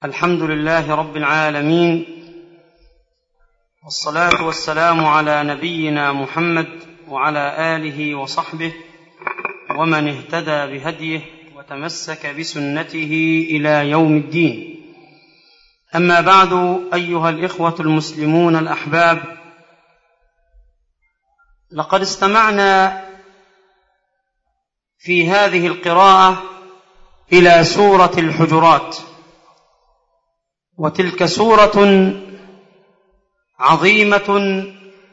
الحمد لله رب العالمين والصلاه والسلام على نبينا محمد وعلى اله وصحبه ومن اهتدى بهديه وتمسك بسنته الى يوم الدين اما بعد ايها الاخوه المسلمون الاحباب لقد استمعنا في هذه القراءه الى سوره الحجرات وتلك سوره عظيمه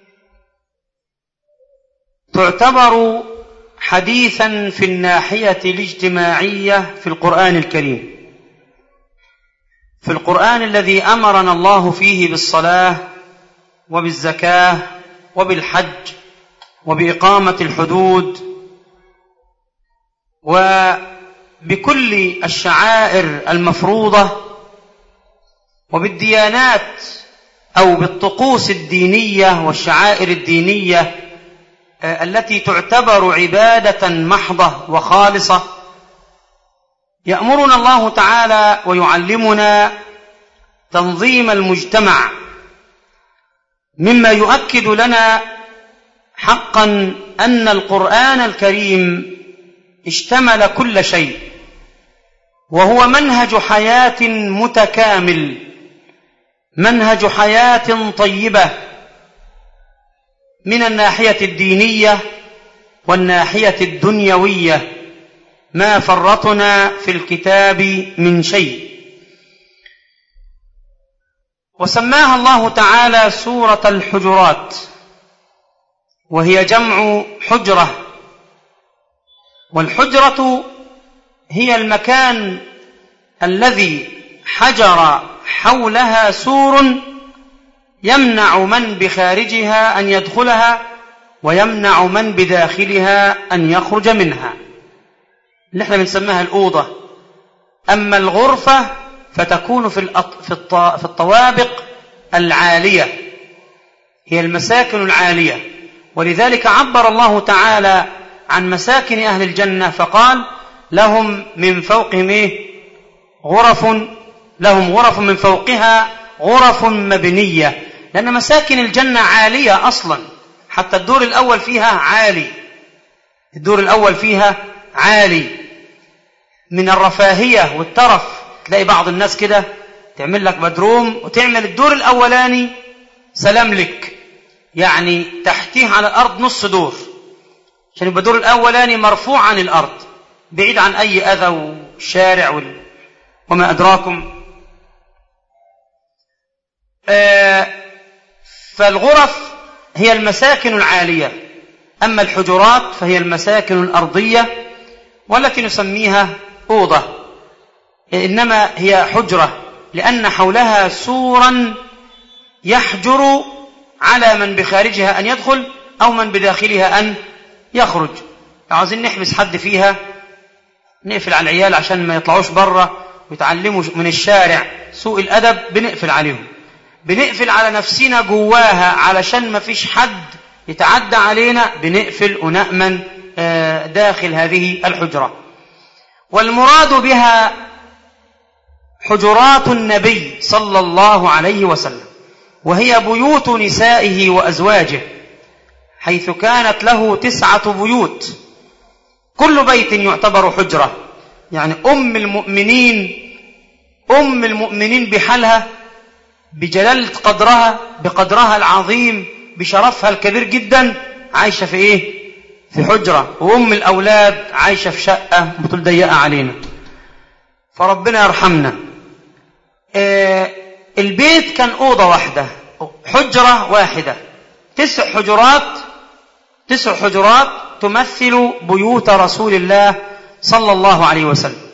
تعتبر حديثا في الناحيه الاجتماعيه في القران الكريم في القران الذي امرنا الله فيه بالصلاه وبالزكاه وبالحج وباقامه الحدود وبكل الشعائر المفروضه وبالديانات او بالطقوس الدينيه والشعائر الدينيه التي تعتبر عباده محضه وخالصه يامرنا الله تعالى ويعلمنا تنظيم المجتمع مما يؤكد لنا حقا ان القران الكريم اشتمل كل شيء وهو منهج حياه متكامل منهج حياه طيبه من الناحيه الدينيه والناحيه الدنيويه ما فرطنا في الكتاب من شيء وسماها الله تعالى سوره الحجرات وهي جمع حجره والحجره هي المكان الذي حجر حولها سور يمنع من بخارجها ان يدخلها ويمنع من بداخلها ان يخرج منها اللي احنا بنسميها الاوضه اما الغرفه فتكون في في الطوابق العاليه هي المساكن العاليه ولذلك عبر الله تعالى عن مساكن اهل الجنه فقال لهم من فوقهم ايه غرف لهم غرف من فوقها غرف مبنيه لان مساكن الجنه عاليه اصلا حتى الدور الاول فيها عالي الدور الاول فيها عالي من الرفاهيه والترف تلاقي بعض الناس كده تعمل لك بدروم وتعمل الدور الاولاني سلام لك يعني تحتيه على الارض نص دور عشان يبقى الدور الاولاني مرفوع عن الارض بعيد عن اي اذى والشارع وال... وما ادراكم آه فالغرف هي المساكن العاليه اما الحجرات فهي المساكن الارضيه والتي نسميها اوضه انما هي حجره لان حولها سورا يحجر على من بخارجها ان يدخل او من بداخلها ان يخرج عاوزين نحبس حد فيها نقفل على العيال عشان ما يطلعوش بره ويتعلموا من الشارع سوء الادب بنقفل عليهم بنقفل على نفسنا جواها علشان ما فيش حد يتعدى علينا بنقفل ونأمن داخل هذه الحجرة والمراد بها حجرات النبي صلى الله عليه وسلم وهي بيوت نسائه وأزواجه حيث كانت له تسعة بيوت كل بيت يعتبر حجرة يعني أم المؤمنين أم المؤمنين بحالها بجلالة قدرها بقدرها العظيم بشرفها الكبير جدا عايشة في إيه؟ في حجرة وأم الأولاد عايشة في شقة بتقول ضيقة علينا فربنا يرحمنا آه البيت كان أوضة واحدة حجرة واحدة تسع حجرات تسع حجرات تمثل بيوت رسول الله صلى الله عليه وسلم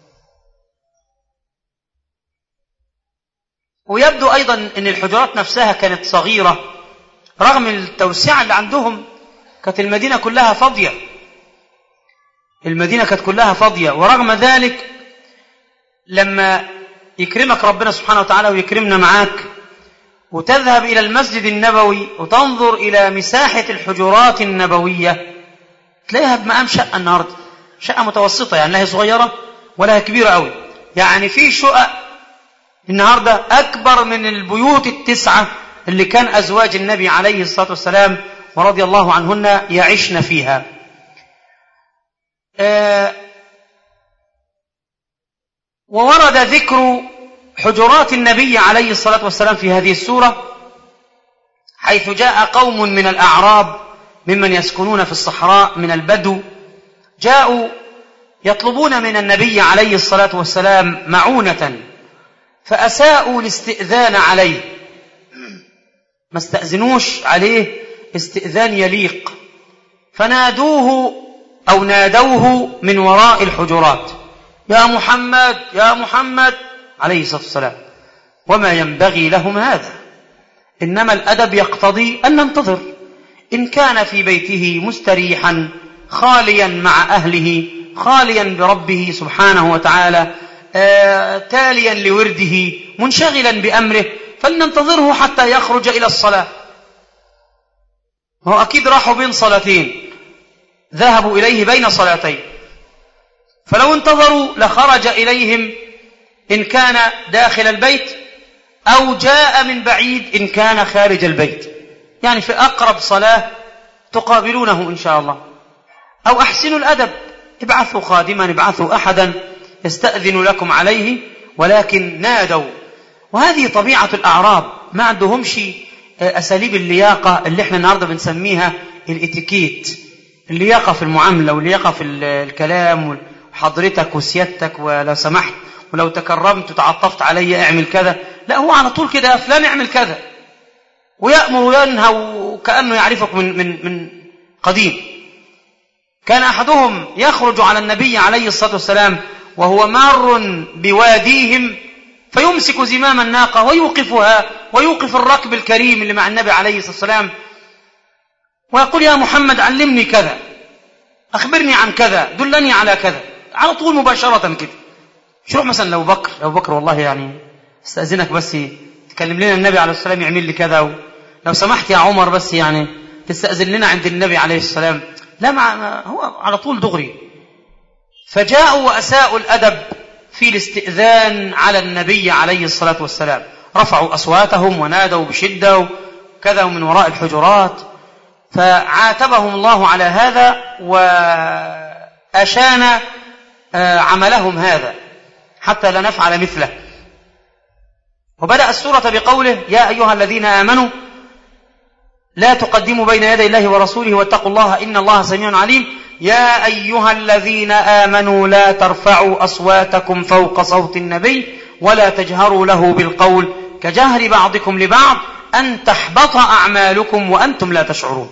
ويبدو أيضا أن الحجرات نفسها كانت صغيرة رغم التوسعة اللي عندهم كانت المدينة كلها فاضية المدينة كانت كلها فاضية ورغم ذلك لما يكرمك ربنا سبحانه وتعالى ويكرمنا معاك وتذهب إلى المسجد النبوي وتنظر إلى مساحة الحجرات النبوية تلاقيها بمقام شقة النهاردة شقة متوسطة يعني لا هي صغيرة ولا هي كبيرة قوي يعني في شقق النهاردة أكبر من البيوت التسعة اللي كان أزواج النبي عليه الصلاة والسلام ورضي الله عنهن يعشن فيها آه وورد ذكر حجرات النبي عليه الصلاة والسلام في هذه السورة حيث جاء قوم من الأعراب ممن يسكنون في الصحراء من البدو جاءوا يطلبون من النبي عليه الصلاة والسلام معونة فأساءوا الاستئذان عليه ما استأذنوش عليه استئذان يليق فنادوه أو نادوه من وراء الحجرات يا محمد يا محمد عليه الصلاة والسلام وما ينبغي لهم هذا إنما الأدب يقتضي أن ننتظر إن كان في بيته مستريحا خاليا مع أهله خاليا بربه سبحانه وتعالى آه، تاليا لورده منشغلا بأمره فلننتظره حتى يخرج إلى الصلاة هو أكيد راحوا بين صلاتين ذهبوا إليه بين صلاتين فلو انتظروا لخرج إليهم إن كان داخل البيت أو جاء من بعيد إن كان خارج البيت يعني في أقرب صلاة تقابلونه إن شاء الله أو أحسنوا الأدب ابعثوا خادما ابعثوا أحدا يستأذن لكم عليه ولكن نادوا وهذه طبيعة الأعراب ما عندهمش أساليب اللياقة اللي احنا النهاردة بنسميها الاتيكيت اللياقة في المعاملة واللياقة في الكلام وحضرتك وسيادتك ولو سمحت ولو تكرمت وتعطفت علي اعمل كذا لا هو على طول كده يا فلان اعمل كذا ويأمر وينهى وكأنه يعرفك من من من قديم كان أحدهم يخرج على النبي عليه الصلاة والسلام وهو مار بواديهم فيمسك زمام الناقة ويوقفها ويوقف الركب الكريم اللي مع النبي عليه الصلاة والسلام ويقول يا محمد علمني كذا أخبرني عن كذا دلني على كذا على طول مباشرة كده شروح مثلا لو بكر لو بكر والله يعني استأذنك بس تكلم لنا النبي عليه السلام يعمل لي كذا لو سمحت يا عمر بس يعني تستأذن لنا عند النبي عليه السلام لا مع هو على طول دغري فجاءوا وأساءوا الأدب في الاستئذان على النبي عليه الصلاة والسلام رفعوا أصواتهم ونادوا بشدة وكذا من وراء الحجرات فعاتبهم الله على هذا وأشان آه، عملهم هذا حتى لا نفعل مثله وبدأ السورة بقوله يا أيها الذين آمنوا لا تقدموا بين يدي الله ورسوله واتقوا الله إن الله سميع عليم يا أيها الذين آمنوا لا ترفعوا أصواتكم فوق صوت النبي ولا تجهروا له بالقول كجهر بعضكم لبعض أن تحبط أعمالكم وأنتم لا تشعرون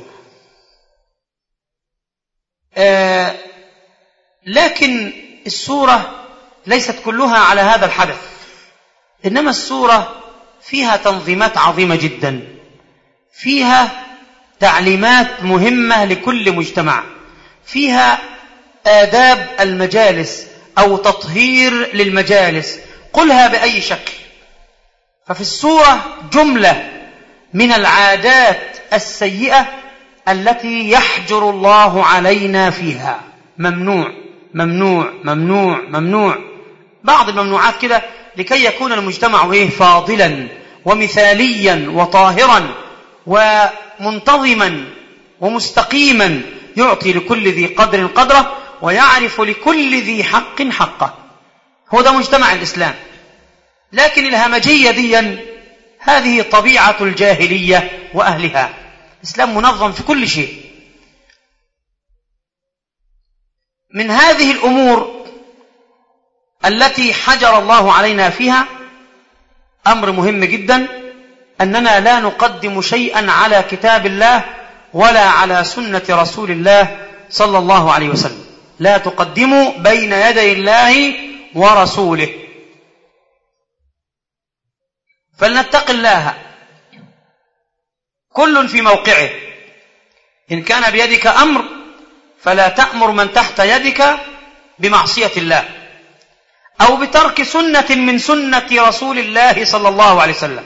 آه لكن السورة ليست كلها على هذا الحدث إنما السورة فيها تنظيمات عظيمة جدا فيها تعليمات مهمة لكل مجتمع فيها آداب المجالس أو تطهير للمجالس قلها بأي شكل ففي السورة جملة من العادات السيئة التي يحجر الله علينا فيها ممنوع ممنوع ممنوع ممنوع بعض الممنوعات كده لكي يكون المجتمع ايه فاضلا ومثاليا وطاهرا ومنتظما ومستقيما يعطي لكل ذي قدر قدره ويعرف لكل ذي حق حقه هو ده مجتمع الإسلام لكن الهمجية دي هذه طبيعة الجاهلية وأهلها الإسلام منظم في كل شيء من هذه الأمور التي حجر الله علينا فيها أمر مهم جدا أننا لا نقدم شيئا على كتاب الله ولا على سنة رسول الله صلى الله عليه وسلم لا تقدموا بين يدي الله ورسوله فلنتق الله كل في موقعه إن كان بيدك أمر فلا تأمر من تحت يدك بمعصية الله أو بترك سنة من سنة رسول الله صلى الله عليه وسلم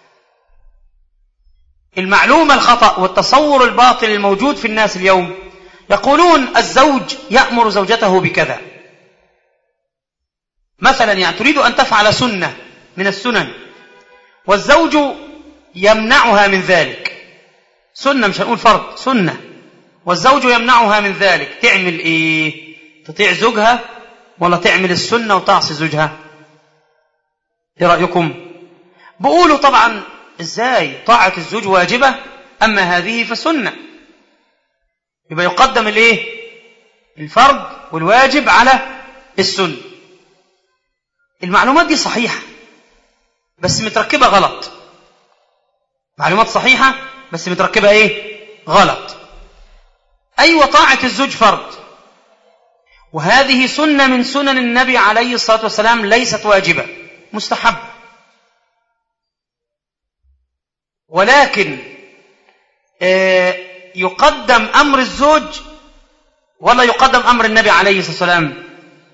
المعلومة الخطأ والتصور الباطل الموجود في الناس اليوم يقولون الزوج يأمر زوجته بكذا مثلا يعني تريد أن تفعل سنة من السنن والزوج يمنعها من ذلك سنة مش هنقول فرض سنة والزوج يمنعها من ذلك تعمل ايه تطيع زوجها ولا تعمل السنة وتعصي زوجها ايه رأيكم بقولوا طبعا ازاي طاعة الزوج واجبة اما هذه فسنة يبقى يقدم الايه الفرض والواجب على السنة المعلومات دي صحيحة بس متركبة غلط معلومات صحيحة بس متركبة ايه غلط أيوة طاعة الزوج فرض وهذه سنة من سنن النبي عليه الصلاة والسلام ليست واجبة مستحب ولكن آه، يقدم أمر الزوج ولا يقدم أمر النبي عليه الصلاة والسلام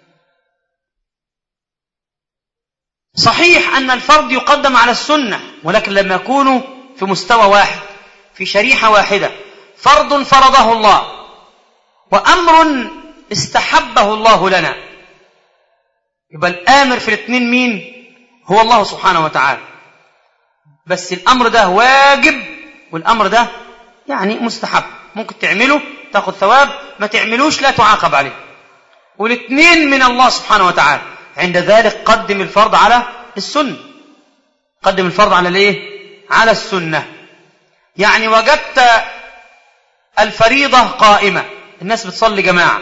صحيح أن الفرض يقدم على السنة ولكن لما يكونوا في مستوى واحد في شريحة واحدة فرض فرضه الله وأمر استحبه الله لنا يبقى الآمر في الاثنين مين هو الله سبحانه وتعالى بس الأمر ده واجب والأمر ده يعني مستحب ممكن تعمله تاخذ ثواب ما تعملوش لا تعاقب عليه والاثنين من الله سبحانه وتعالى عند ذلك قدم الفرض على السنة قدم الفرض على الايه على السنة يعني وجدت الفريضة قائمة الناس بتصلي جماعة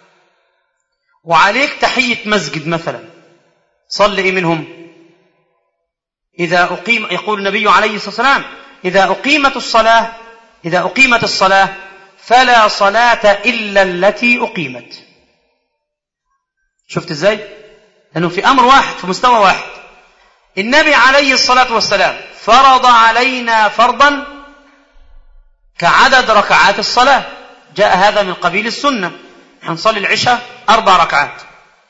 وعليك تحية مسجد مثلا صل ايه منهم إذا أقيم يقول النبي عليه الصلاة والسلام إذا أقيمت الصلاة إذا أقيمت الصلاة فلا صلاة إلا التي أقيمت شفت ازاي لأنه في أمر واحد في مستوى واحد النبي عليه الصلاة والسلام فرض علينا فرضا كعدد ركعات الصلاة جاء هذا من قبيل السنة نصلي العشاء أربع ركعات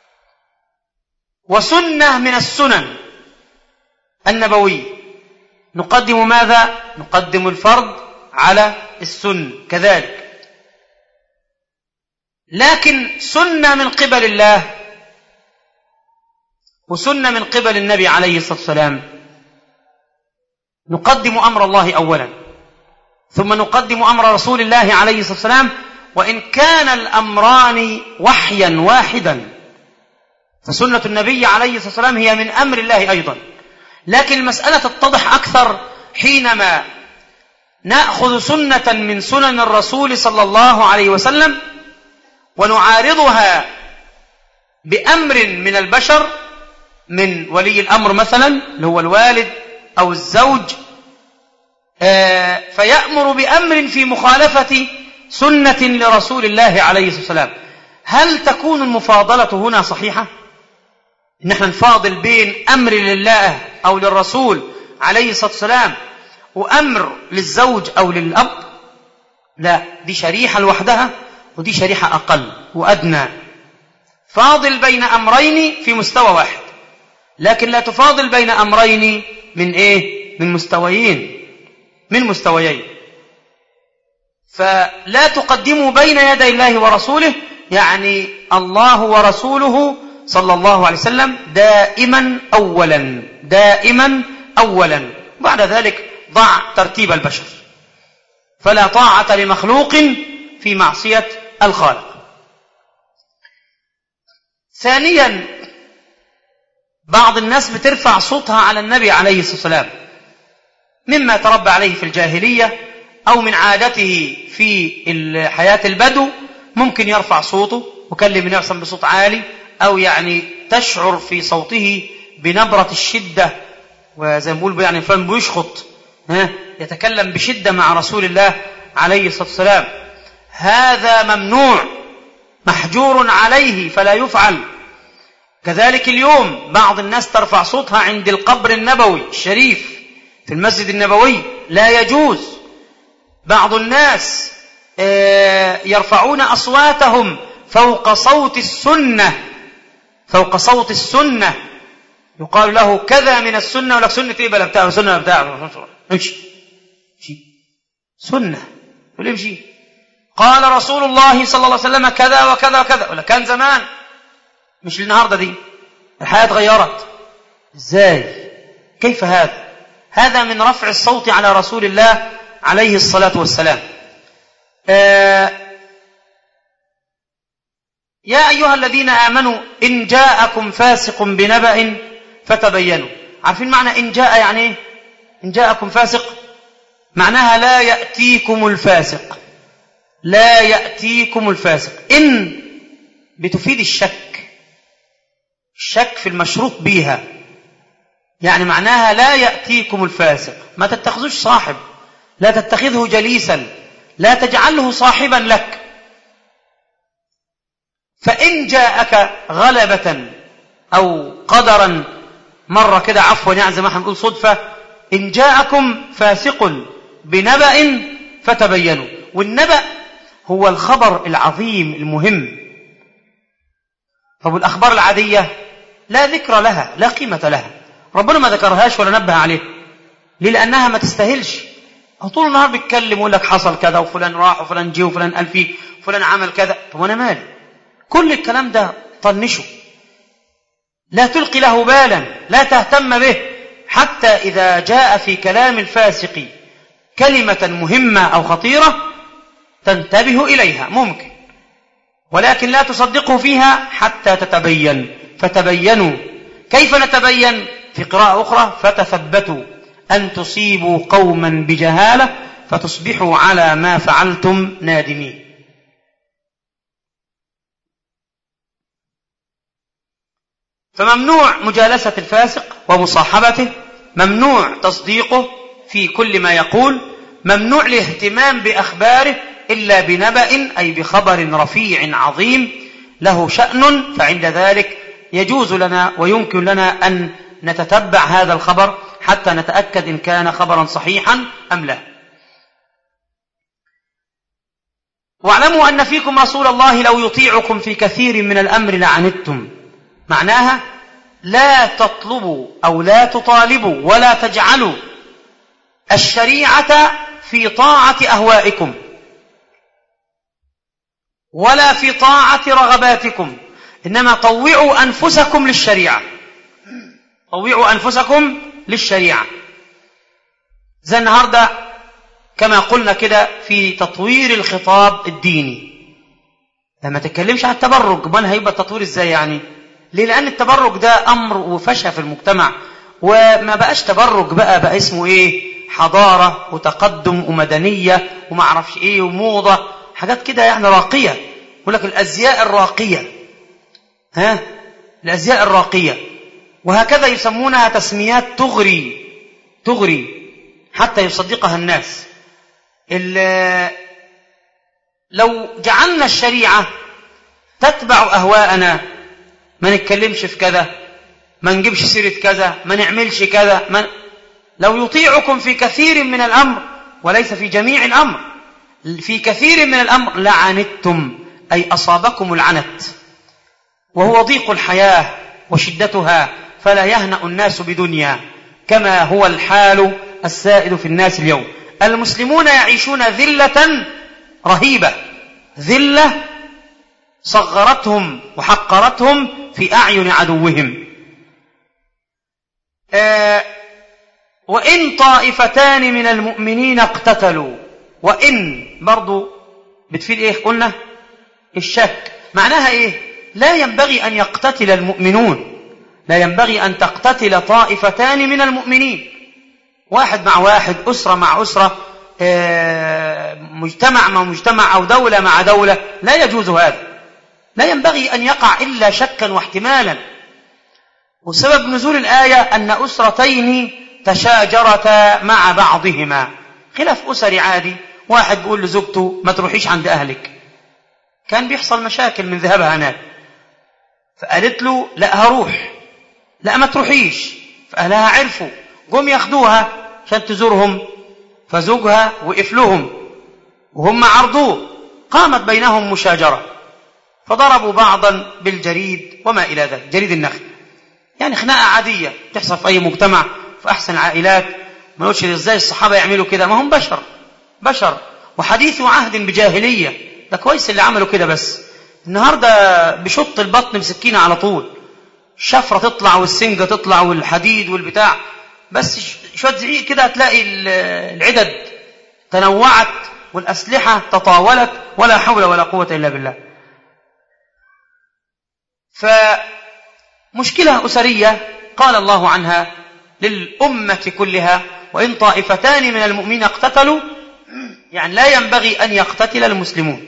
وسنة من السنن النبوية نقدم ماذا؟ نقدم الفرض على السنة كذلك لكن سنة من قبل الله وسنة من قبل النبي عليه الصلاة والسلام نقدم أمر الله أولا ثم نقدم أمر رسول الله عليه الصلاة والسلام وإن كان الأمران وحيا واحدا فسنة النبي عليه الصلاة والسلام هي من أمر الله أيضا لكن المسألة تتضح أكثر حينما ناخذ سنه من سنن الرسول صلى الله عليه وسلم ونعارضها بامر من البشر من ولي الامر مثلا اللي هو الوالد او الزوج آه، فيامر بامر في مخالفه سنه لرسول الله عليه الصلاه والسلام هل تكون المفاضله هنا صحيحه ان احنا نفاضل بين امر لله او للرسول عليه الصلاه والسلام وأمر للزوج أو للأب لا دي شريحة لوحدها ودي شريحة أقل وأدنى فاضل بين أمرين في مستوى واحد لكن لا تفاضل بين أمرين من إيه من مستويين من مستويين فلا تقدموا بين يدي الله ورسوله يعني الله ورسوله صلى الله عليه وسلم دائما أولا دائما أولا بعد ذلك ضع ترتيب البشر فلا طاعة لمخلوق في معصية الخالق ثانيا بعض الناس بترفع صوتها على النبي عليه الصلاة والسلام مما تربى عليه في الجاهلية أو من عادته في حياة البدو ممكن يرفع صوته وكلم النبي بصوت عالي أو يعني تشعر في صوته بنبرة الشدة وزي ما بيقول يعني فلان بيشخط يتكلم بشدة مع رسول الله عليه الصلاة والسلام هذا ممنوع محجور عليه فلا يفعل كذلك اليوم بعض الناس ترفع صوتها عند القبر النبوي الشريف في المسجد النبوي لا يجوز بعض الناس آه، يرفعون أصواتهم فوق صوت السنة فوق صوت السنة يقال له كذا من السنة ولا سنة إيه بلا بتاع سنة بتاع امشي امشي سنة يقول امشي قال رسول الله صلى الله عليه وسلم كذا وكذا وكذا ولا كان زمان مش النهارده دي الحياة اتغيرت ازاي كيف هذا هذا من رفع الصوت على رسول الله عليه الصلاة والسلام آه يا أيها الذين آمنوا إن جاءكم فاسق بنبأ فتبينوا عارفين معنى إن جاء يعني إيه إن جاءكم فاسق معناها لا يأتيكم الفاسق لا يأتيكم الفاسق إن بتفيد الشك الشك في المشروط بيها يعني معناها لا يأتيكم الفاسق ما تتخذوش صاحب لا تتخذه جليسا لا تجعله صاحبا لك فإن جاءك غلبة أو قدرا مرة كده عفوا يعني زي ما احنا بنقول صدفة إن جاءكم فاسق بنبأ فتبينوا والنبأ هو الخبر العظيم المهم طب الأخبار العادية لا ذكر لها لا قيمة لها ربنا ما ذكرهاش ولا نبه عليها ليه لأنها ما تستاهلش طول النهار بيتكلم ويقول لك حصل كذا وفلان راح وفلان جه وفلان قال فيه وفلان عمل كذا طب وانا مالي كل الكلام ده طنشه لا تلقي له بالا لا تهتم به حتى إذا جاء في كلام الفاسق كلمة مهمة أو خطيرة تنتبه إليها ممكن ولكن لا تصدقه فيها حتى تتبين فتبينوا كيف نتبين في قراءة أخرى فتثبتوا أن تصيبوا قوما بجهالة فتصبحوا على ما فعلتم نادمين فممنوع مجالسة الفاسق ومصاحبته ممنوع تصديقه في كل ما يقول ممنوع الاهتمام بأخباره إلا بنبأ أي بخبر رفيع عظيم له شأن فعند ذلك يجوز لنا ويمكن لنا أن نتتبع هذا الخبر حتى نتأكد إن كان خبرا صحيحا أم لا واعلموا أن فيكم رسول الله لو يطيعكم في كثير من الأمر لعنتم معناها لا تطلبوا أو لا تطالبوا ولا تجعلوا الشريعة في طاعة أهوائكم ولا في طاعة رغباتكم إنما طوعوا أنفسكم للشريعة طوعوا أنفسكم للشريعة زي النهاردة كما قلنا كده في تطوير الخطاب الديني لما تتكلمش عن التبرج امال هيبقى التطوير ازاي يعني ليه لان التبرج ده امر وفشى في المجتمع وما بقاش تبرج بقى بقى اسمه ايه حضاره وتقدم ومدنيه وما اعرفش ايه وموضه حاجات كده يعني راقيه يقول لك الازياء الراقيه ها الازياء الراقيه وهكذا يسمونها تسميات تغري تغري حتى يصدقها الناس لو جعلنا الشريعة تتبع أهواءنا ما نتكلمش في كذا ما نجيبش سيرة كذا ما نعملش كذا ما لو يطيعكم في كثير من الأمر وليس في جميع الأمر في كثير من الأمر لعنتم أي أصابكم العنت وهو ضيق الحياة وشدتها فلا يهنأ الناس بدنيا كما هو الحال السائد في الناس اليوم المسلمون يعيشون ذلة رهيبة ذلة صغرتهم وحقرتهم في أعين عدوهم آه وإن طائفتان من المؤمنين اقتتلوا وإن برضو بتفيد إيه قلنا الشك معناها إيه لا ينبغي أن يقتتل المؤمنون لا ينبغي أن تقتتل طائفتان من المؤمنين واحد مع واحد أسرة مع أسرة مجتمع مع مجتمع أو دولة مع دولة لا يجوز هذا لا ينبغي أن يقع إلا شكا واحتمالا وسبب نزول الآية أن أسرتين تشاجرتا مع بعضهما خلاف أسري عادي واحد بيقول لزوجته ما تروحيش عند أهلك كان بيحصل مشاكل من ذهابها هناك فقالت له لا هروح لا ما تروحيش فأهلها عرفوا قوم ياخدوها عشان تزورهم فزوجها وقف لهم وهم عرضوه قامت بينهم مشاجرة فضربوا بعضا بالجريد وما إلى ذلك جريد النخل يعني خناقة عادية تحصل في أي مجتمع في أحسن العائلات ما نقولش إزاي الصحابة يعملوا كده ما هم بشر بشر وحديث عهد بجاهلية ده كويس اللي عملوا كده بس النهاردة بشط البطن بسكينة على طول الشفرة تطلع والسنجة تطلع والحديد والبتاع بس شوية زعيق كده هتلاقي العدد تنوعت والأسلحة تطاولت ولا حول ولا قوة إلا بالله فمشكلة أسرية قال الله عنها للأمة كلها وإن طائفتان من المؤمنين اقتتلوا يعني لا ينبغي أن يقتتل المسلمون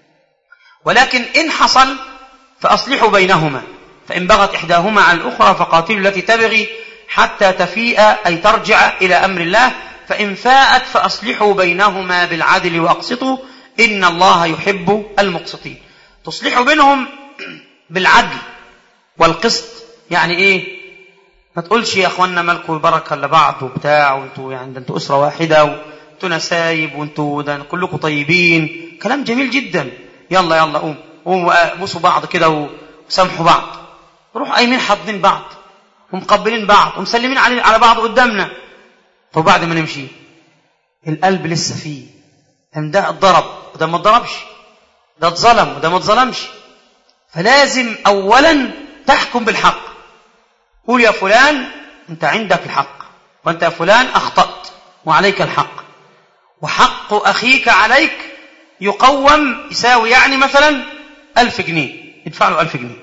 ولكن إن حصل فأصلحوا بينهما فإن بغت إحداهما على الأخرى فقاتلوا التي تبغي حتى تفيء أي ترجع إلى أمر الله فإن فاءت فأصلحوا بينهما بالعدل وأقسطوا إن الله يحب المقسطين تصلحوا بينهم بالعدل والقسط يعني إيه ما تقولش يا أخوانا مالكم بركة لبعض وبتاع وانتوا يعني ده انتوا أسرة واحدة وانتوا نسايب وانتوا ده كلكم طيبين كلام جميل جدا يلا يلا قوم قوموا بوسوا بعض كده وسامحوا بعض روحوا قايمين حاضنين بعض ومقبلين بعض ومسلمين على بعض قدامنا طب بعد ما نمشي القلب لسه فيه ده اتضرب وده ما اتضربش ده اتظلم وده ما اتظلمش فلازم اولا تحكم بالحق قول يا فلان انت عندك الحق وانت يا فلان اخطات وعليك الحق وحق اخيك عليك يقوم يساوي يعني مثلا ألف جنيه ادفع له ألف جنيه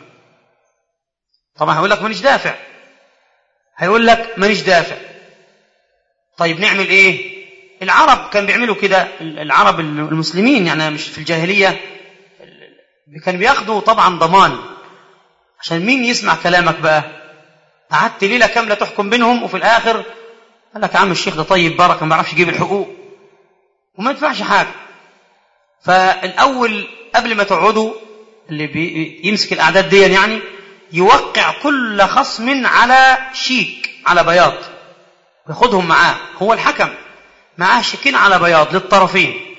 طبعا هيقول لك مانيش دافع هيقول لك مانيش دافع طيب نعمل ايه العرب كان بيعملوا كده العرب المسلمين يعني مش في الجاهلية كان بياخدوا طبعا ضمان عشان مين يسمع كلامك بقى قعدت ليلة كاملة تحكم بينهم وفي الآخر قال لك يا عم الشيخ ده طيب بركة ما بيعرفش يجيب الحقوق وما يدفعش حاجة فالأول قبل ما تقعدوا اللي بيمسك الأعداد دي يعني يوقع كل خصم على شيك على بياض وياخدهم معاه هو الحكم معاه شيكين على بياض للطرفين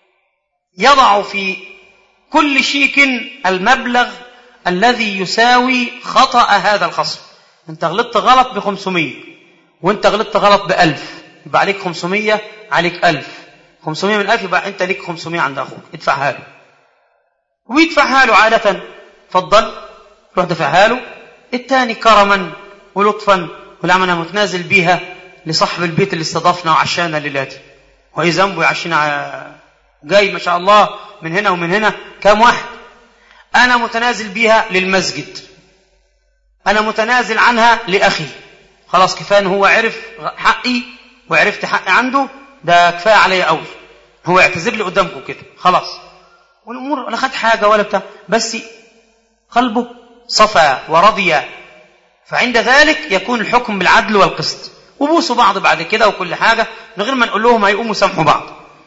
يضع في كل شيك المبلغ الذي يساوي خطأ هذا الخصم انت غلطت غلط ب 500 وانت غلطت غلط ب 1000 يبقى عليك 500 عليك 1000 500 من 1000 يبقى انت ليك 500 عند اخوك ادفعها له ويدفعها له عادة فضل روح دفعها له الثاني كرما ولطفا والعمل متنازل بيها لصاحب البيت اللي استضافنا وعشانا الليلاتي وهي ذنبه يعشينا جاي ما شاء الله من هنا ومن هنا كام واحد انا متنازل بيها للمسجد انا متنازل عنها لاخي خلاص كفايه هو عرف حقي وعرفت حقي عنده ده كفايه عليا قوي هو يعتذر لي قدامكم كده خلاص والامور ولا خد حاجه ولا بتاع بس قلبه صفى ورضي فعند ذلك يكون الحكم بالعدل والقسط وبوسوا بعض بعد كده وكل حاجه من غير ما نقول لهم هيقوموا يسامحوا بعض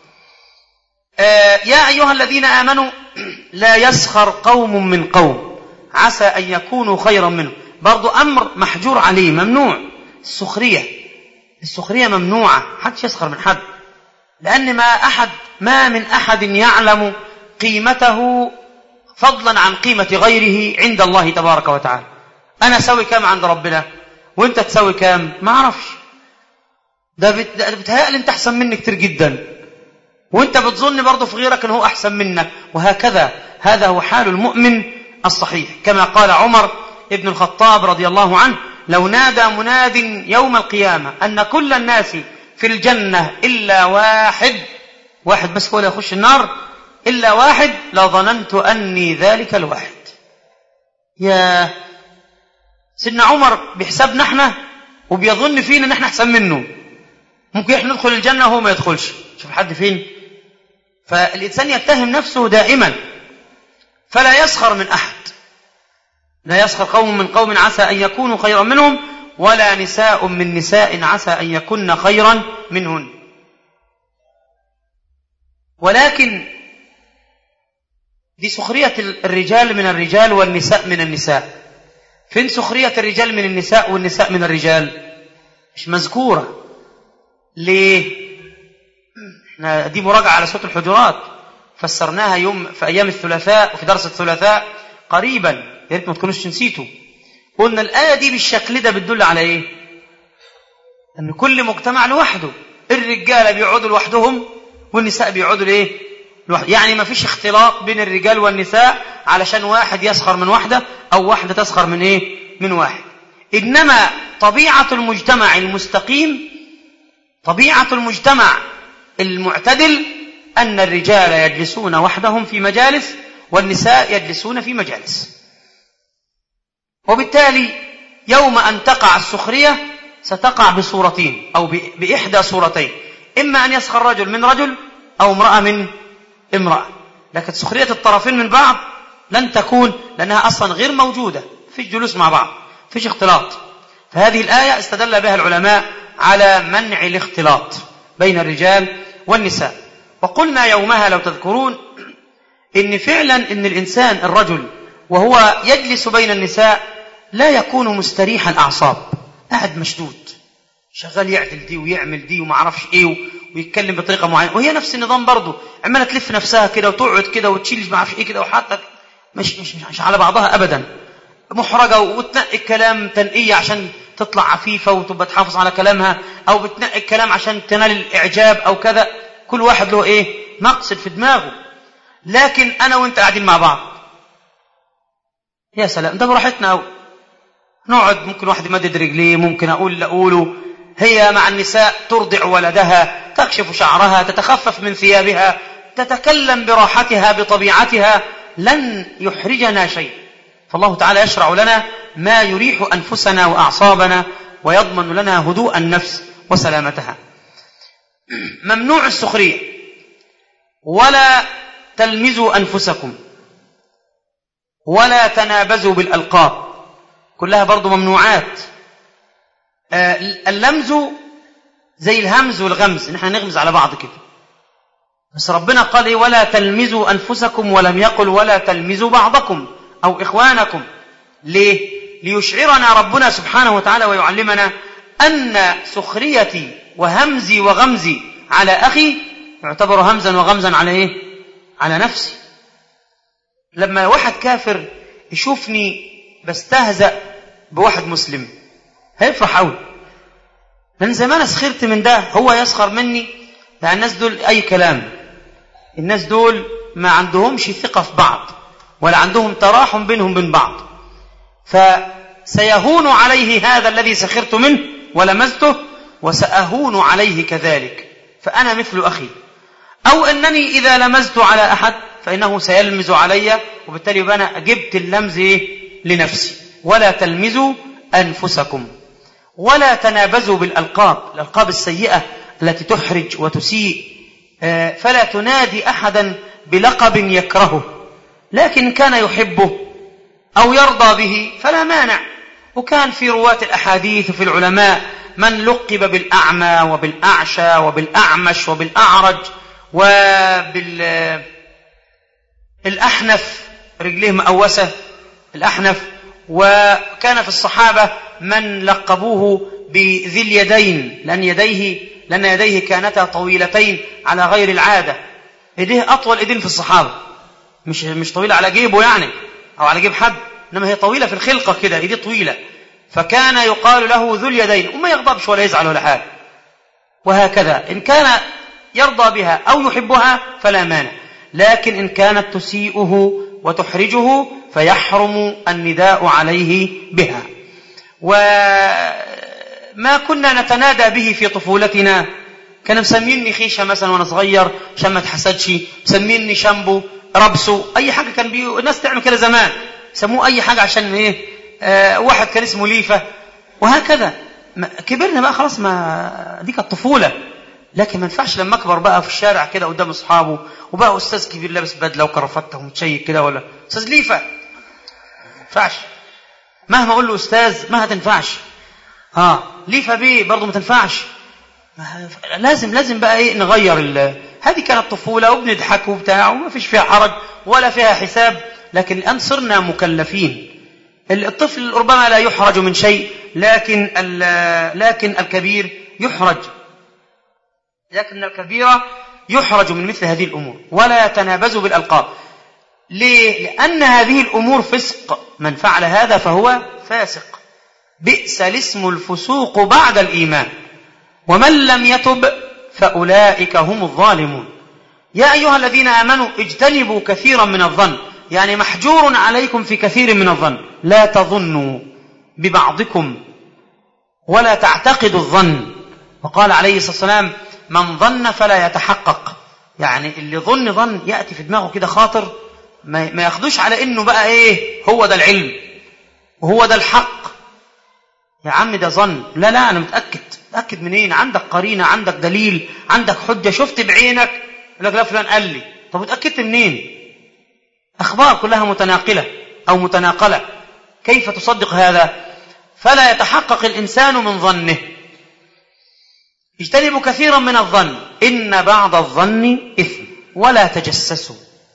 آه يا ايها الذين امنوا لا يسخر قوم من قوم عسى ان يكونوا خيرا منهم برضو امر محجور عليه ممنوع السخريه السخريه ممنوعه حدش يسخر من حد لان ما احد ما من احد يعلم قيمته فضلا عن قيمه غيره عند الله تبارك وتعالى انا اسوي كام عند ربنا وانت تسوي كام ما اعرفش ده بتهيألي انت احسن مني كتير جدا وانت بتظن برضه في غيرك انه هو احسن منك وهكذا هذا هو حال المؤمن الصحيح كما قال عمر ابن الخطاب رضي الله عنه لو نادى مناد يوم القيامة أن كل الناس في الجنة إلا واحد واحد بس هو اللي يخش النار إلا واحد لظننت أني ذلك الواحد يا سيدنا عمر بحسابنا احنا وبيظن فينا ان احنا احسن منه ممكن احنا ندخل الجنة وهو ما يدخلش شوف حد فين فالإنسان يتهم نفسه دائما فلا يسخر من أحد لا يسخر قوم من قوم عسى أن يكونوا خيرا منهم ولا نساء من نساء عسى أن يكن خيرا منهن ولكن دي سخرية الرجال من الرجال والنساء من النساء فين سخرية الرجال من النساء والنساء من الرجال مش مذكورة ليه احنا دي مراجعة على سورة الحجرات فسرناها يوم في أيام الثلاثاء وفي درس الثلاثاء قريبا يا ريت ما تكونوش نسيتوا قلنا الآية دي بالشكل ده بتدل على إيه؟ أن كل مجتمع لوحده الرجالة بيقعدوا لوحدهم والنساء بيقعدوا لإيه؟ لوحده يعني ما فيش اختلاط بين الرجال والنساء علشان واحد يسخر من واحدة أو واحدة تسخر من إيه؟ من واحد إنما طبيعة المجتمع المستقيم طبيعة المجتمع المعتدل أن الرجال يجلسون وحدهم في مجالس والنساء يجلسون في مجالس وبالتالي يوم أن تقع السخرية ستقع بصورتين أو بإحدى صورتين إما أن يسخر رجل من رجل أو امرأة من امرأة لكن سخرية الطرفين من بعض لن تكون لأنها أصلا غير موجودة في الجلوس مع بعض فيش اختلاط فهذه الآية استدل بها العلماء على منع الاختلاط بين الرجال والنساء وقلنا يومها لو تذكرون إن فعلا إن الإنسان الرجل وهو يجلس بين النساء لا يكون مستريح الأعصاب قاعد مشدود شغال يعدل دي ويعمل دي وما اعرفش ايه ويتكلم بطريقه معينه وهي نفس النظام برضه عماله تلف نفسها كده وتقعد كده وتشيل ما اعرفش ايه كده وحاطه مش, مش مش على بعضها ابدا محرجه وتنقي الكلام تنقيه عشان تطلع عفيفه وتبقى تحافظ على كلامها او بتنقي الكلام عشان تنال الاعجاب او كذا كل واحد له ايه مقصد في دماغه لكن انا وانت قاعدين مع بعض يا سلام ده براحتنا قوي نقعد ممكن واحد يمدد رجليه ممكن اقول لا اقوله هي مع النساء ترضع ولدها تكشف شعرها تتخفف من ثيابها تتكلم براحتها بطبيعتها لن يحرجنا شيء فالله تعالى يشرع لنا ما يريح انفسنا واعصابنا ويضمن لنا هدوء النفس وسلامتها ممنوع السخريه ولا تلمزوا انفسكم ولا تنابزوا بالالقاب كلها برضو ممنوعات آه اللمز زي الهمز والغمز ان احنا نغمز على بعض كده بس ربنا قال ايه ولا تلمزوا انفسكم ولم يقل ولا تلمزوا بعضكم او اخوانكم ليه ليشعرنا ربنا سبحانه وتعالى ويعلمنا ان سخريتي وهمزي وغمزي على اخي يعتبر همزا وغمزا على ايه على نفسي لما واحد كافر يشوفني بستهزأ بواحد مسلم هيفرح قوي لان زي ما انا سخرت من ده هو يسخر مني يعني الناس دول اي كلام الناس دول ما عندهمش ثقة في بعض ولا عندهم تراحم بينهم بين بعض فسيهون عليه هذا الذي سخرت منه ولمزته وسأهون عليه كذلك فأنا مثل أخي أو أنني إذا لمزت على أحد فإنه سيلمز علي وبالتالي يبقى أنا جبت اللمز إيه؟ لنفسي ولا تلمزوا أنفسكم ولا تنابزوا بالألقاب الألقاب السيئة التي تحرج وتسيء فلا تنادي أحدا بلقب يكرهه لكن كان يحبه أو يرضى به فلا مانع وكان في رواة الأحاديث وفي العلماء من لقب بالأعمى وبالأعشى وبالأعمش وبالأعرج وبالأحنف رجليه مأوسة الأحنف وكان في الصحابة من لقبوه بذي اليدين لأن يديه لأن يديه كانتا طويلتين على غير العادة يديه أطول إيدين في الصحابة مش مش طويلة على جيبه يعني أو على جيب حد إنما هي طويلة في الخلقة كده إيديه طويلة فكان يقال له ذو اليدين وما يغضبش ولا يزعل ولا حاجة وهكذا إن كان يرضى بها أو يحبها فلا مانع لكن إن كانت تسيئه وتحرجه فيحرم النداء عليه بها وما كنا نتنادى به في طفولتنا كان مسميني خيشة مثلا وانا صغير عشان ما تحسدش مسميني شامبو ربسو اي حاجة كان بي... الناس تعمل كده زمان سموه اي حاجة عشان ايه آه واحد كان اسمه ليفة وهكذا كبرنا بقى خلاص ما دي كانت طفولة لكن ما ينفعش لما اكبر بقى في الشارع كده قدام اصحابه وبقى استاذ كبير لابس بدله وكرافته ومتشيك كده ولا استاذ ليفه ما ينفعش مهما اقول له استاذ ما هتنفعش اه ليفه بيه برضه ما تنفعش لازم لازم بقى ايه نغير ال... هذه كانت طفوله وبنضحك وبتاع وما فيش فيها حرج ولا فيها حساب لكن الان صرنا مكلفين الطفل ربما لا يحرج من شيء لكن لكن الكبير يحرج لكن الكبير يحرج من مثل هذه الأمور ولا تنابزوا بالألقاب ليه؟ لأن هذه الأمور فسق من فعل هذا فهو فاسق بئس الاسم الفسوق بعد الإيمان ومن لم يتب فأولئك هم الظالمون يا أيها الذين آمنوا اجتنبوا كثيرا من الظن يعني محجور عليكم في كثير من الظن لا تظنوا ببعضكم ولا تعتقدوا الظن وقال عليه الصلاة والسلام من ظن فلا يتحقق يعني اللي ظن ظن يأتي في دماغه كده خاطر ما ياخدوش على انه بقى ايه هو ده العلم وهو ده الحق يا عم ده ظن لا لا انا متاكد متاكد منين عندك قرينه عندك دليل عندك حجه شفت بعينك يقول لك لا فلان قال لي طب اتاكدت منين اخبار كلها متناقله او متناقله كيف تصدق هذا فلا يتحقق الانسان من ظنه اجتنبوا كثيرا من الظن ان بعض الظن اثم ولا تجسسوا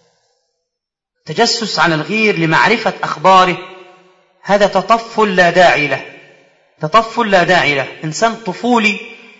تجسس عن الغير لمعرفه اخباره هذا تطفل لا داعي له تطفل لا داعي له إنسان طفولي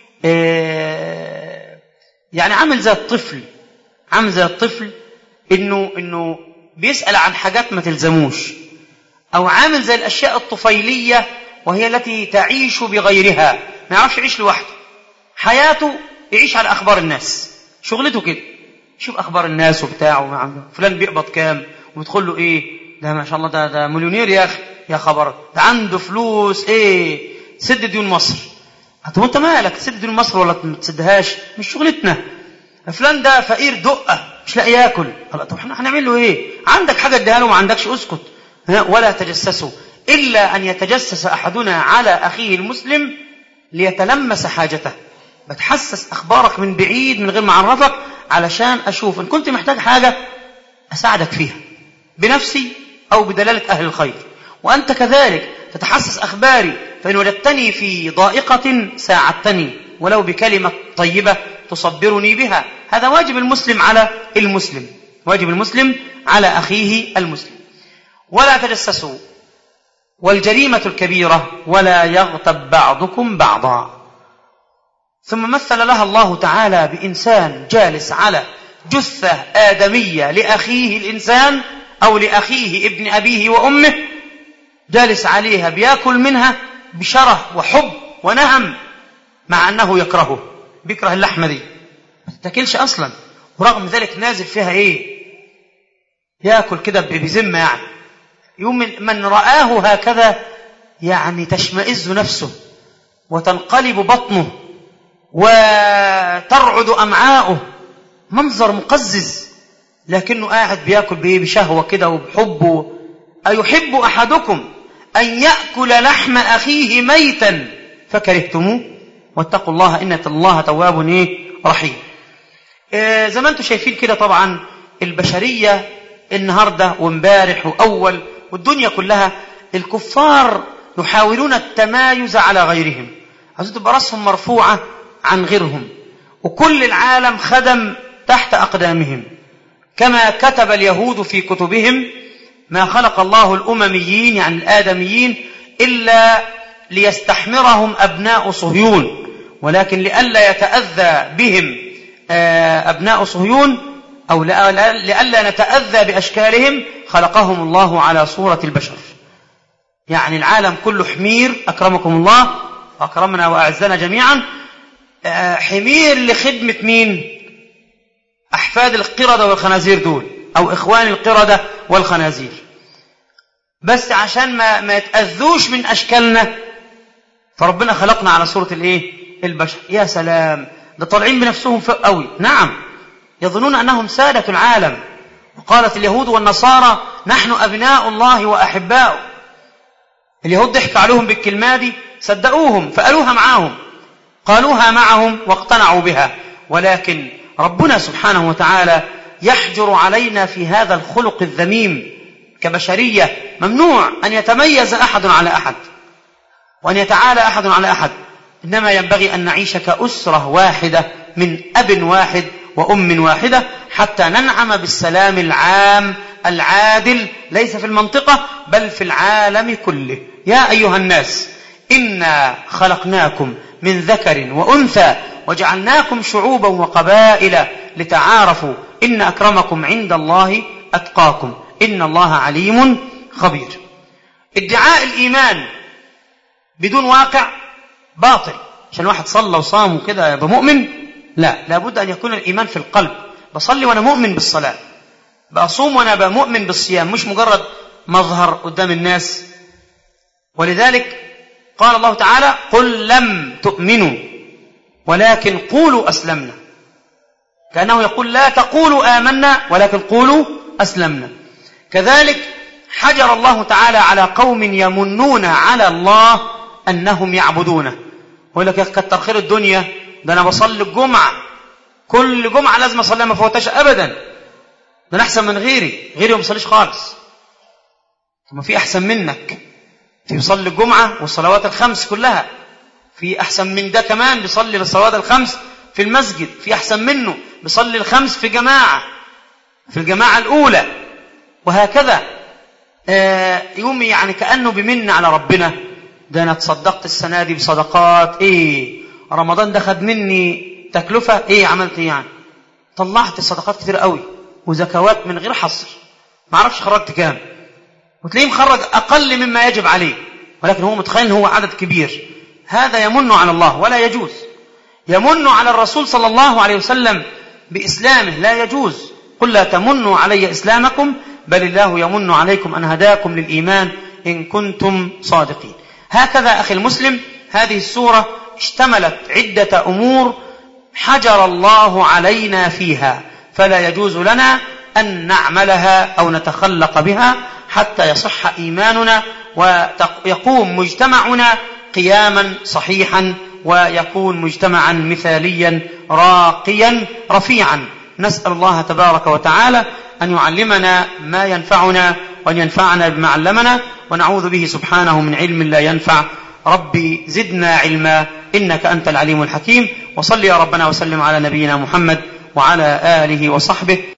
يعني عامل زي الطفل عامل زي الطفل إنه إنه بيسأل عن حاجات ما تلزموش أو عامل زي الأشياء الطفيلية وهي التي تعيش بغيرها ما يعرفش يعيش لوحده حياته يعيش على أخبار الناس شغلته كده شوف أخبار الناس وبتاع فلان بيقبض كام ويدخل له إيه ده ما شاء الله ده ده مليونير يا أخي يا خبر ده عنده فلوس ايه سد ديون مصر طب انت مالك تسد ديون مصر ولا ما تسدهاش مش شغلتنا فلان ده فقير دقه مش لاقي ياكل طب احنا هنعمل له ايه عندك حاجه اديها له ما عندكش اسكت ولا تجسسوا الا ان يتجسس احدنا على اخيه المسلم ليتلمس حاجته بتحسس اخبارك من بعيد من غير ما اعرفك علشان اشوف ان كنت محتاج حاجه اساعدك فيها بنفسي او بدلاله اهل الخير وأنت كذلك تتحسس أخباري فإن وجدتني في ضائقة ساعدتني ولو بكلمة طيبة تصبرني بها هذا واجب المسلم على المسلم واجب المسلم على أخيه المسلم ولا تجسسوا والجريمة الكبيرة ولا يغتب بعضكم بعضا ثم مثل لها الله تعالى بإنسان جالس على جثة آدمية لأخيه الإنسان أو لأخيه ابن أبيه وأمه جالس عليها بياكل منها بشره وحب ونهم مع انه يكرهه بيكره اللحمه دي ما تتاكلش اصلا ورغم ذلك نازل فيها ايه ياكل كده بذمه يعني يوم من رآه هكذا يعني تشمئز نفسه وتنقلب بطنه وترعد أمعاؤه منظر مقزز لكنه قاعد بياكل بإيه بشهوة كده وبحب أيحب أحدكم أن يأكل لحم أخيه ميتا فكرهتموه واتقوا الله إن الله تواب إيه رحيم آه زي ما انتم شايفين كده طبعا البشرية النهاردة وامبارح وأول والدنيا كلها الكفار يحاولون التمايز على غيرهم عايزين تبقى راسهم مرفوعة عن غيرهم وكل العالم خدم تحت أقدامهم كما كتب اليهود في كتبهم ما خلق الله الأمميين يعني الآدميين إلا ليستحمرهم أبناء صهيون ولكن لئلا يتأذى بهم أبناء صهيون أو لئلا نتأذى بأشكالهم خلقهم الله على صورة البشر يعني العالم كله حمير أكرمكم الله وأكرمنا وأعزنا جميعا حمير لخدمة مين أحفاد القردة والخنازير دول أو إخوان القردة والخنازير بس عشان ما, ما يتأذوش من أشكالنا فربنا خلقنا على صورة الإيه؟ البشر يا سلام ده طالعين بنفسهم فوق قوي نعم يظنون أنهم سادة العالم وقالت اليهود والنصارى نحن أبناء الله وأحباؤه اليهود ضحك عليهم بالكلمة دي صدقوهم فقالوها معاهم قالوها معهم واقتنعوا بها ولكن ربنا سبحانه وتعالى يحجر علينا في هذا الخلق الذميم كبشرية ممنوع أن يتميز أحد على أحد وأن يتعالى أحد على أحد إنما ينبغي أن نعيش كأسرة واحدة من أب واحد وأم واحدة حتى ننعم بالسلام العام العادل ليس في المنطقة بل في العالم كله يا أيها الناس إنا خلقناكم من ذكر وأنثى وجعلناكم شعوبا وقبائل لتعارفوا إن أكرمكم عند الله أتقاكم إن الله عليم خبير ادعاء الإيمان بدون واقع باطل عشان واحد صلى وصام وكده يبقى مؤمن لا لابد أن يكون الإيمان في القلب بصلي وأنا مؤمن بالصلاة بصوم وأنا بقى مؤمن بالصيام مش مجرد مظهر قدام الناس ولذلك قال الله تعالى قل لم تؤمنوا ولكن قولوا أسلمنا كأنه يقول لا تقولوا آمنا ولكن قولوا أسلمنا كذلك حجر الله تعالى على قوم يمنون على الله أنهم يعبدونه يقول لك كتر خير الدنيا ده أنا بصلي الجمعة كل جمعة لازم أصليها ما فوتش أبدا ده أنا أحسن من غيري غيري ما بيصليش خالص ما في أحسن منك في يصلي الجمعة والصلوات الخمس كلها في أحسن من ده كمان بيصلي الصلوات الخمس في المسجد في أحسن منه بيصلي الخمس في جماعة في الجماعة الأولى وهكذا آه يوم يعني كأنه بمن على ربنا ده أنا تصدقت السنة دي بصدقات إيه رمضان ده خد مني تكلفة إيه عملت إيه يعني طلعت صدقات كتير قوي وزكوات من غير حصر ما اعرفش خرجت كام وتلاقيه مخرج أقل مما يجب عليه ولكن هو متخيل هو عدد كبير هذا يمن على الله ولا يجوز يمن على الرسول صلى الله عليه وسلم بإسلامه لا يجوز قل لا تمنوا علي إسلامكم بل الله يمن عليكم أن هداكم للإيمان إن كنتم صادقين هكذا أخي المسلم هذه السورة اشتملت عدة أمور حجر الله علينا فيها فلا يجوز لنا أن نعملها أو نتخلق بها حتى يصح إيماننا ويقوم مجتمعنا قياما صحيحا ويكون مجتمعا مثاليا راقيا رفيعا نسأل الله تبارك وتعالى أن يعلمنا ما ينفعنا وأن ينفعنا بما علمنا ونعوذ به سبحانه من علم لا ينفع ربي زدنا علما إنك أنت العليم الحكيم وصل يا ربنا وسلم على نبينا محمد وعلى آله وصحبه